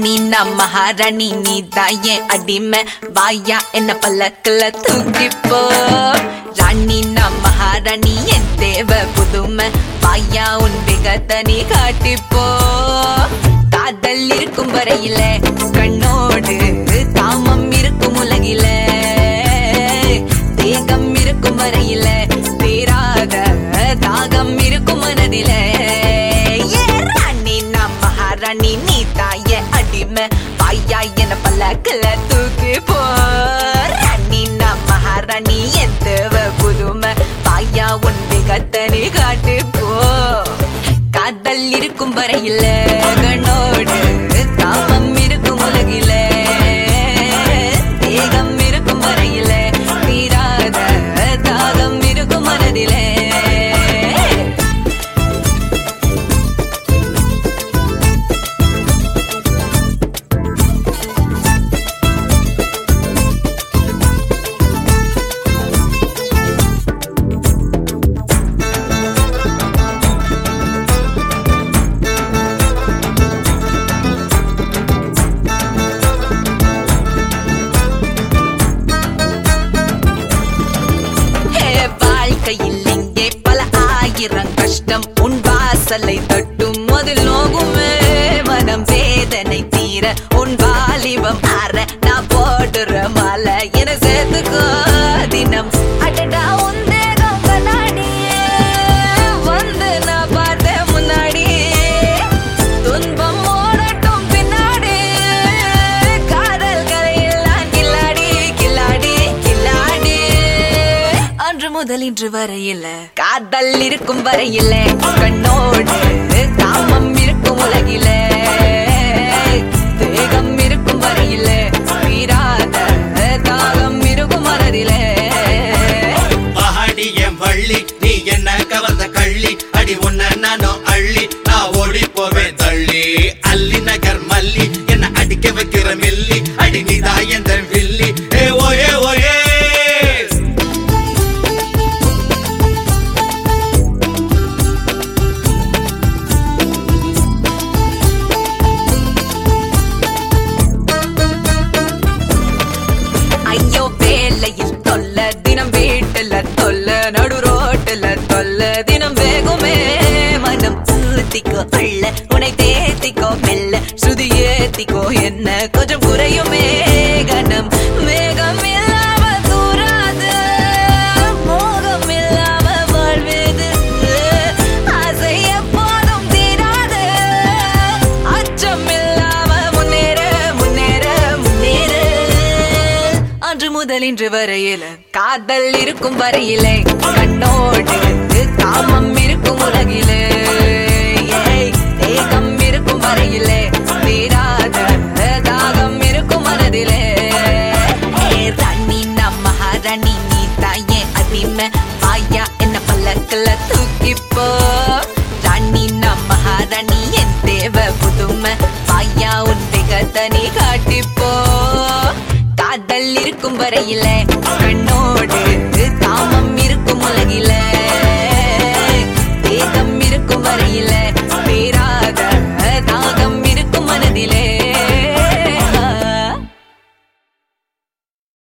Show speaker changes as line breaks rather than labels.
ராணி நான் மகாராணி நீ தான் என் அடிமை வாயா என்ன பல்லக்குல தூக்கிப்போ ராணி நான் மகாராணி என் தேவ புதுமை வாயா உன் வேகத்தை நீ காட்டிப்போ காதல் இருக்கும் வரையில கண்ணோடு காமம் இருக்கும் உலகில தேகம் இருக்கும் வரையில தீராத தாகம் இருக்கும் மனதில ஏ ராணி நான் மகாராணி நீ தாய அடிமை வாயா என பல்லக்கில் தூக்கி போ ராணி நான் மகாராணி என் தேவ புதுமை வாயா உன் வேகத்தனி காட்டு போ காதல் இருக்கும் வரையில கண்ணோடு காமம் இருக்கும் உலகில தேகம் இருக்கும் வரையில தீராத தாகம் இருக்கும் மனதிலே ஹே, வாழ்க்கையில் இங்கே பல ஆயிரம் கஷ்டம் உன் வாசலை தட்டும் அதில் நோகுமே மனம் வேதனை தீர உன் வாலிபம் ஆற நான் போடுற மாலை என சேர்த்துக்கோ தினம் அடடா உன் தேகம் கண்ணாடியே வந்து நான் பார்த்தேன் முன்னாடி துன்பம் ஓடட்டும் பின்னாடி காதல் கரையெல்லாம் கில்லாடி கில்லாடி கில்லாடி அன்று முதல் இன்று வரையில காதல் இருக்கும் வரையில கண்ணோடு காமம் இருக்கும் உலகில தேகம் இருக்கும் வரையில தீராத தாகம் இருக்கும் மனதிலே
ஆடி என் வள்ளி நீ என்ன கவர்ந்த கள்ளி அடி உன்ன நானும் அள்ளி நான் ஓடி போவேன் தள்ளி அல்லி நகர் மல்லி என்ன அடிக்க வைக்கிற மில்லி அடி நீதான் எந்த வில்லி ஏ ஓயே ஓயே
ஐயோ வேலையில் தொல்ல தினம் வீட்டுல தொல்ல நடு ரோட்டுல தொல்ல தினம் வேகுமே மனம் ஊத்திக்கோ அள்ள உனை தேத்திக்கோ மெல்ல சுதி ஏத்திக்கோ என்ன கொஞ்சம் குறையுமே கனம் மேகம் இல்லாம தூராது மோகம் இல்லாம வாழ்வேது ஆசை எப்போதும் தீராது அச்சம் இல்லாம முன்னேற முன்னேற முன்னேற அன்று முதல் இன்று வரையில காதல் இருக்கும் வரையிலே கண்ணோடு காமம் இருக்கும் உலகிலே ஏய், தேகம் இருக்கும் வரையிலே தீராத தாகம் இருக்கும் மனதிலே ஏ ராணி நான் மகாராணி நீ தாயே அடிமை வாயா என்ன பல்லக்கில் தூக்கிப்போ ராணி நான் மகாராணி என் தேவ புதுமை வாயா உன் திகத்தனி காட்டிப்போ காதல் இருக்கும் வரையில கண்ணோடு காமம் இருக்கும் உலகில தேகம் இருக்கும் வரையில தீராத தாகம் இருக்கும் மனதிலே